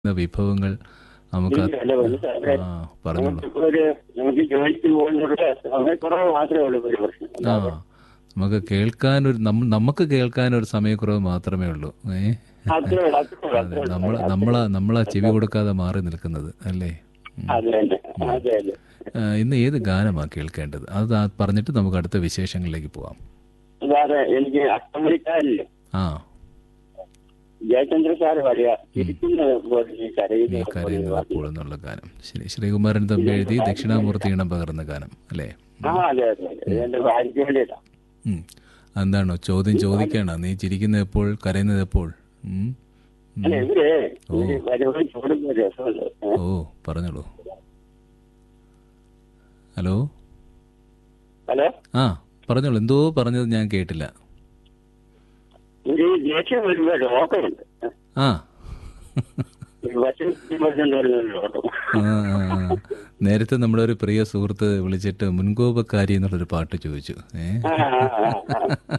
ഇന്ന വിഭവങ്ങൾ നമുക്ക് അത്- അല്ല മനസ്സിലായി ആ പറഞ്ഞോളൂ നമുക്കിപ്പോ ഒരു നമുക്ക് ജോലിക്ക് പോകുന്നവരുടെ സമയക്കുറവ് മാത്രമേ ഉള്ളൂ ഒരു പ്രശ്നം ആ നമുക്ക് കേൾക്കാൻ ഒരു നമ്മ- നമുക്ക് കേൾക്കാൻ ഒരു സമയക്കുറവ് മാത്രമേ ഉള്ളൂ ഏ അത്രേ ഉള്ളൂ അത്രേ ഉള്ളൂ അതെ അത്രേ ഉള്ളൂ നമ്മൾ നമ്മളാ നമ്മളാ ചെവി കൊടുക്കാതെ മാറി നിൽക്കുന്നത് അല്ലേ ഉം. അതെ അതെ അതെ അതെ ആ, ഇന്ന് ഏത് ഗാനമാണ് കേൾക്കേണ്ടത് അത് ആ പറഞ്ഞിട്ട് നമുക്ക് അടുത്ത വിശേഷങ്ങളിലേക്ക് പോവാം സാറ് എനിക്ക് അഷ്ടമണിക്കാരില്ലേ ആ ജയചന്ദ്ര സാറ് പറയാ ചിരിക്കുന്ന പോലെ ഈ നീ കരയുന്ന കരയുന്നത് അപ്പോൾ എന്നുള്ള ഗാനം ശരി ശ്രീകുമാരൻ തമ്പി എഴുതി ദക്ഷിണാമൂർത്തി ഇണം പകർന്ന ഗാനം അല്ലേ ആ അതെ അതെ അതെ ഇത് എന്റെ ഭാര്യയ്ക്ക് വേണ്ടിയിട്ടാ ഉം. എന്താണോ ചോദ്യം ചോദിക്കണോ നീ ചിരിക്കുന്നത് എപ്പോൾ കരയുന്നത് എപ്പോൾ ഉം? ഉം. അല്ല ഇവര് ഇവര് വരുമ്പോൾ ചൂടുന്ന രസമുണ്ട് ഏ? ഓ പറഞ്ഞോളൂ ഹലോ ഹലോ ആ പറഞ്ഞോളൂ എന്തോ പറഞ്ഞത് ഞാൻ കേട്ടില്ല ഇവര് ഈ ദേഷ്യം വരുമ്പോ രോഗമുണ്ട് ആ വശം വരുന്ന രോഗം ആ, ആ, ആ. നേരത്തെ നമ്മുടെ ഒരു പ്രിയ സുഹൃത്ത് വിളിച്ചിട്ട് മുൻകോപക്കാരി എന്നുള്ളൊരു പാട്ട് ചോദിച്ചു ഏ ആ, ആ, ആ, ആ.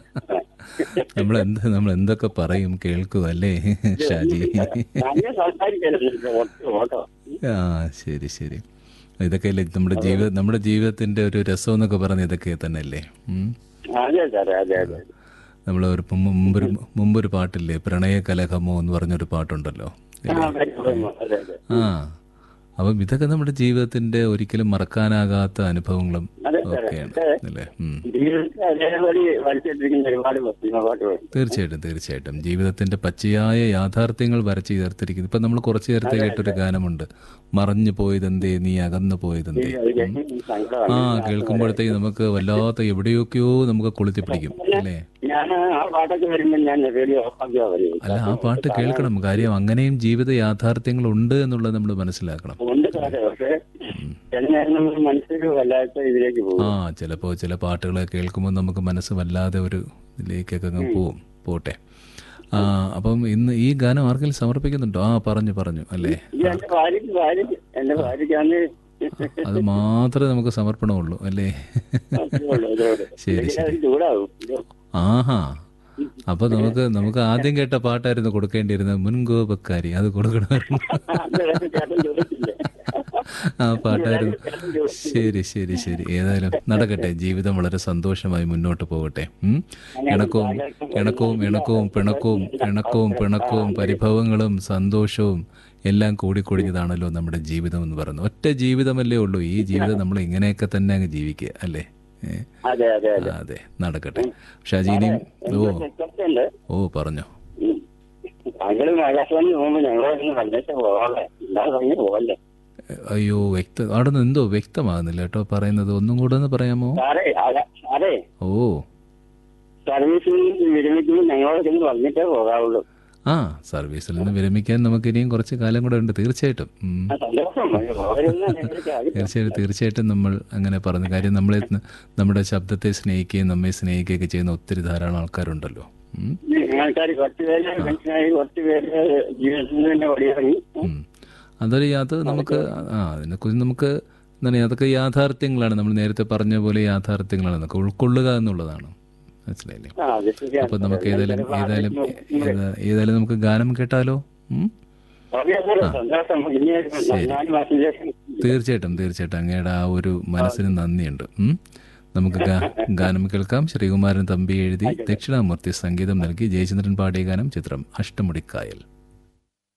നമ്മൾ എന്ത് നമ്മൾ എന്തൊക്കെ പറയും കേൾക്കും അല്ലേ ഷാജി ഞാൻ സംസാരിക്കരുത് ഓട്ടോ ആ ശരി ശരി ഇതൊക്കെ അല്ലേ നമ്മുടെ ജീവിത നമ്മുടെ ജീവിതത്തിന്റെ ഒരു രസം എന്നൊക്കെ പറഞ്ഞ ഇതൊക്കെ തന്നെ അല്ലേ ഉം? അതെ സാറേ അതെ അതെ നമ്മൾ ഒരു മുമ്പ് മുമ്പൊരു മുമ്പൊരു പാട്ടില്ലേ പ്രണയ കലഹമോ എന്ന് പറഞ്ഞൊരു പാട്ടുണ്ടല്ലോ ആ, വരും, അതെ അതെ ആ അപ്പം ഇതൊക്കെ നമ്മുടെ ജീവിതത്തിന്റെ ഒരിക്കലും മറക്കാനാകാത്ത അനുഭവങ്ങളും അതെ സാറേ ഒക്കെയാണ് അല്ലേ ഉം. ജീവിതത്തിൽ അതേപടി വലിച്ചിട്ടിരിക്കുന്ന ഒരുപാട് സിനിമ പാട്ടുകളുണ്ട് തീർച്ചയായിട്ടും തീർച്ചയായിട്ടും ജീവിതത്തിന്റെ പച്ചയായ യാഥാർത്ഥ്യങ്ങൾ വരച്ചു ചേർത്തിരിക്കുന്നു ഇപ്പൊ നമ്മൾ കുറച്ചു നേരത്തെ കേട്ടൊരു ഗാനമുണ്ട് മറഞ്ഞു പോയതെന്തേ നീ അകന്നു പോയതെന്തേ അത് കേൾക്കുമ്പോൾ ആ സങ്കടമാണ് കേൾക്കുമ്പോഴത്തേക്ക് നമുക്ക് വല്ലാത്ത എവിടെയൊക്കെയോ നമുക്ക് കൊളുത്തി പിടിക്കും അല്ലേ ഞാൻ ആ പാട്ടൊക്കെ വരുമ്പോൾ ഞാൻ റേഡിയോ ഓഫാക്കിയാ വരും അല്ല ആ പാട്ട് കേൾക്കണം കാര്യം അങ്ങനെയും ജീവിത യാഥാർത്ഥ്യങ്ങൾ ഉണ്ട് എന്നുള്ളത് നമ്മൾ മനസ്സിലാക്കണം ഉണ്ട് സാറേ പക്ഷേ ചില നേരം നമ്മൾ മനസ്സിൽ വല്ലാത്ത ഇതിലേക്ക് പോകും ആ ചിലപ്പോൾ ചില പാട്ടുകൾ കേൾക്കുമ്പോൾ നമുക്ക് മനസ്സ് വല്ലാതെ ഒരു ഇതിലേക്കൊക്കെ അങ്ങ് പോവും പോട്ടെ ആ അപ്പം ഇന്ന് ഈ ഗാനം ആർക്കെങ്കിലും സമർപ്പിക്കുന്നുണ്ടോ ആ പറഞ്ഞു പറഞ്ഞു അല്ലേ ഇത് എന്റെ ഭാര്യക്ക് ഭാര്യക്ക് എന്റെ ഭാര്യക്കാണ് അത് മാത്രമേ നമുക്ക് സമർപ്പണമുള്ളൂ അല്ലേ അത്രേ ഉള്ളൂ, അതേ ഉള്ളൂ. ശരി, ഇല്ലെങ്കിൽ ശരി. അത് ചൂടാവും ഇത് ആഹാ അപ്പൊ നമുക്ക് നമുക്ക് ആദ്യം കേട്ട പാട്ടായിരുന്നു കൊടുക്കേണ്ടിയിരുന്നത് മുൻകോപക്കാരി അത് കൊടുക്കണമായിരുന്നു അന്നേരം ചേട്ടൻ ചോദിച്ചില്ലേ ആ പാട്ടായിരുന്നു ശരി ശരി ശരി ഏതായാലും നടക്കട്ടെ ജീവിതം വളരെ സന്തോഷമായി മുന്നോട്ട് പോകട്ടെ ഉം? ഇണക്കവും ഇണക്കവും ഇണക്കവും പിണക്കവും ഇണക്കവും പിണക്കവും പരിഭവങ്ങളും സന്തോഷവും എല്ലാം കൂടിക്കൊടിഞ്ഞതാണല്ലോ നമ്മുടെ ജീവിതം എന്ന് പറയുന്നത് ഒറ്റ ജീവിതമല്ലേ ഉള്ളൂ ഈ ജീവിതം നമ്മൾ ഇങ്ങനെയൊക്കെ തന്നെ അങ്ങ് ജീവിക്കുക അല്ലേ ഏ? അതെ അതെ ആ, അതെ അതെ നടക്കട്ടെ ഷാജീനിയും ഓ ചെറുപ്പുണ്ട് ഓ പറഞ്ഞോ താങ്കളും ആകാശവാണി പോകുമ്പോ ഞങ്ങളൊന്ന് വന്നേച്ച് പോകാതെ ഇല്ലാതെ തന്നെ പോകല്ലേ അയ്യോ വ്യക്ത അവിടെ നിന്ന് എന്തോ വ്യക്തമാകുന്നില്ല കേട്ടോ പറയുന്നത് ഒന്നും കൂടെ ഒന്ന് പറയാമോ സാറേ ആകാ- സാറേ ഓ സർവീസിൽ നിന്ന് വിരമിക്കുമ്പോൾ ഞങ്ങളോട് ചെന്ന് വന്നിട്ടേ പോകാവുള്ളൂ ആ സർവീസിൽ നിന്ന് വിരമിക്കാൻ നമുക്ക് ഇനിയും കുറച്ച് കാലം കൂടെ ഉണ്ട് തീർച്ചയായിട്ടും ഉം. ആ സന്തോഷം പോകരുതെന്ന് എനിക്ക് ആഗ്രഹം. തീർച്ചയായിട്ടും തീർച്ചയായിട്ടും നമ്മൾ അങ്ങനെ പറഞ്ഞു കാര്യം നമ്മളെ നമ്മുടെ ശബ്ദത്തെ സ്നേഹിക്കുകയും നമ്മെ സ്നേഹിക്കുകയൊക്കെ ചെയ്യുന്ന ഒത്തിരി ധാരാളം ആൾക്കാരുണ്ടല്ലോ ഉം. ആൾക്കാർ കുറച്ച് പേര് മനുഷ്യനായി കുറച്ച് പേര് ജീവിതത്തിൽ നിന്ന് തന്നെ ഓടിയിറങ്ങി ഉം. അതൊരു യാത്ര നമുക്ക് ആ അതിനെക്കുറിച്ച് നമുക്ക് എന്താണ് അതൊക്കെ യാഥാർത്ഥ്യങ്ങളാണ് നമ്മൾ നേരത്തെ പറഞ്ഞ പോലെ യാഥാർത്ഥ്യങ്ങളാണ് നമുക്ക് ഉൾക്കൊള്ളുക എന്നുള്ളതാണ് മനസ്സിലായില്ലേ ആ അത് ശരിയാണ് അപ്പൊ നമുക്ക് ഏതായാലും ഏതായാലും ഏതാ- ഏതായാലും നമുക്ക് ഗാനം കേട്ടാലോ ഉം? ഓക്കെ സാറേ സന്തോഷം ഇനി ഒരു നാല് മാസം ശേഷം തീർച്ചയായിട്ടും തീർച്ചയായിട്ടും അങ്ങയുടെ ആ ഒരു മനസ്സിന് നന്ദിയുണ്ട് ഉം? നമുക്ക് ഗാ- ഗാനം കേൾക്കാം ശ്രീകുമാരൻ തമ്പി എഴുതി ദക്ഷിണാമൂർത്തി സംഗീതം നൽകി ജയചന്ദ്രൻ പാടിയ ഗാനം ചിത്രം അഷ്ടമുടിക്കായൽ